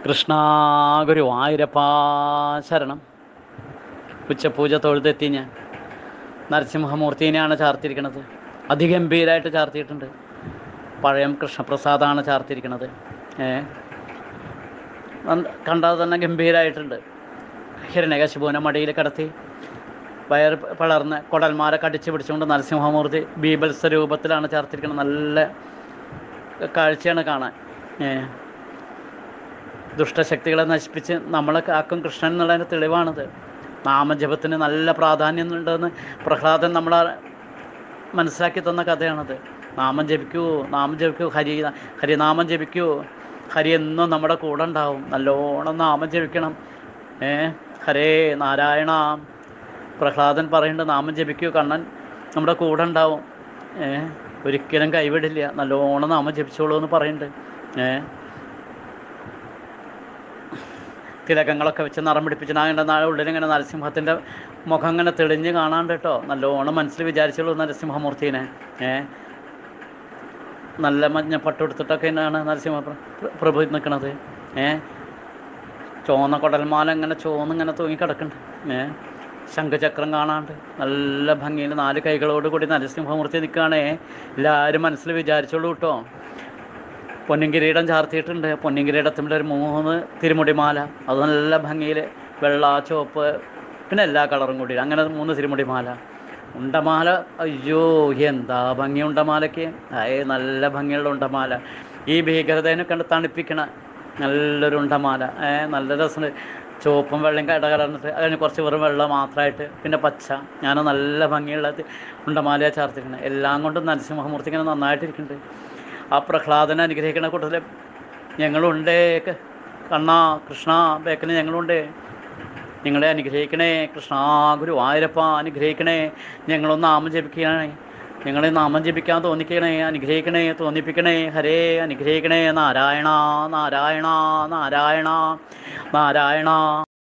കൃഷ്ണ ഗുരുവായൂരപ്പാ ശരണം ഉച്ചപൂജ തൊഴുതെത്തി ഞാൻ നരസിംഹമൂർത്തിനെയാണ് ചാർത്തിയിരിക്കുന്നത് അതിഗംഭീരമായിട്ട് ചാർത്തിയിട്ടുണ്ട് പഴയം കൃഷ്ണപ്രസാദാണ് ചാർത്തിയിരിക്കുന്നത് ഏ നന്ന- കണ്ടാൽ തന്നെ ഗംഭീരമായിട്ടുണ്ട് ഹിരണ്യകശിപുവിനെ മടിയിൽ കിടത്തി വയർ പളർന്ന് കുടൽമാരെ കടിച്ചു പിടിച്ചുകൊണ്ട് നരസിംഹമൂർത്തി ബീബൽസ രൂപത്തിലാണ് ചാർത്തിരിക്കുന്നത് നല്ല കാഴ്ചയാണ് കാണാൻ ഏ ദുഷ്ടശക്തികളെ നശിപ്പിച്ച് നമ്മളെ കാക്കും കൃഷ്ണൻ എന്നുള്ളതിൻ്റെ തെളിവാണിത് നാമജപത്തിന് നല്ല പ്രാധാന്യം ഉണ്ടെന്ന് പ്രഹ്ലാദൻ നമ്മളെ മനസ്സിലാക്കി തന്ന കഥയാണത് നാമം ജപിക്കൂ നാമം ജപിക്കൂ ഹരി ഹരിനാമം ജപിക്കൂ ഹരി എന്നും നമ്മുടെ കൂടെ ഉണ്ടാവും നല്ലോണം നാമം ജപിക്കണം ഏ ഹരേ നാരായണ പ്രഹ്ലാദൻ പറയുന്നുണ്ട് നാമം ജപിക്കൂ കണ്ണൻ നമ്മുടെ കൂടെ ഉണ്ടാവും ഏ ഒരിക്കലും കൈവിടില്ല നല്ലോണം നാമം ജപിച്ചോളൂ എന്ന് പറയുന്നുണ്ട് ഏ തിലകങ്ങളൊക്കെ വെച്ച് നിറം പിടിപ്പിച്ച് അങ്ങനെ നാളെ ഉള്ളിലിങ്ങനെ നരസിംഹത്തിൻ്റെ മുഖം ഇങ്ങനെ തെളിഞ്ഞ് കാണാണ്ട് കേട്ടോ നല്ലോണം മനസ്സിൽ വിചാരിച്ചുള്ളൂ നരസിംഹമൂർത്തിനെ ഏ നല്ല മഞ്ഞ പട്ടുടുത്തിട്ടൊക്കെ തന്നെയാണ് നരസിംഹ പ്ര- പ്ര- പ്രഭു നിൽക്കണത് ഏ ചോന്ന കുടൽമാല ഇങ്ങനെ ചോന്നിങ്ങനെ തൂങ്ങി കിടക്കുന്നുണ്ട് ഏ ശംഖചക്രം കാണാണ്ട് നല്ല ഭംഗിയിൽ നാല് കൈകളോട് കൂടി നരസിംഹമൂർത്തി നിൽക്കുകയാണേ എല്ലാവരും മനസ്സിൽ വിചാരിച്ചോളൂ കേട്ടോ പൊന്നിൻകിരീടം ചാർത്തിയിട്ടുണ്ട് പൊന്നിൻകിരീടത്തിൻ്റെ ഒരു മൂന്ന് തിരുമുടിമാല അത് നല്ല ഭംഗിയിൽ വെള്ള ചുവപ്പ് പിന്നെ എല്ലാ കളറും കൂടി അങ്ങനെ മൂന്ന് തിരുമുടിമാല ഉണ്ടമാല അയ്യോ എന്താ ഭംഗി ഉണ്ടമാലയ്ക്ക് അയേ നല്ല ഭംഗിയുള്ള ഉണ്ടമാല ഈ ഭീകരതേനെ കണ്ട് തണുപ്പിക്കണ നല്ലൊരു ഉണ്ടമാല ഏ നല്ല രസമുണ്ട് ചുവപ്പും വെള്ളയും കടകലർന്നിട്ട് അതിന് കുറച്ച് വെറും വെള്ളം മാത്രമായിട്ട് പിന്നെ പച്ച ഞാൻ നല്ല ഭംഗിയുള്ള തി- ഉണ്ടമാലയാണ് ചാർത്തിരിക്കുന്നത് എല്ലാം കൊണ്ടും നരസിംഹമൂർത്തി ഇങ്ങനെ നന്നായിട്ടിരിക്കുന്നുണ്ട് ആ പ്രഹ്ലാദനെ അനുഗ്രഹിക്കുന്ന കൂട്ടത്തിൽ ഞങ്ങളുണ്ട് ക- കണ്ണ കൃഷ്ണ ബേക്കന് ഞങ്ങളുണ്ട് നിങ്ങളെ അനുഗ്രഹിക്കണേ കൃഷ്ണ ഗുരുവായൂരപ്പ അനുഗ്രഹിക്കണേ ഞങ്ങളൊന്ന് നാമം ജപിക്കണേ ഞങ്ങളെ നാമം ജപിക്കാൻ തോന്നിക്കണേ അനുഗ്രഹിക്കണേ തോന്നിപ്പിക്കണേ ഹരേ അനുഗ്രഹിക്കണേ നാരായണ നാരായണ നാരായണ നാരായണ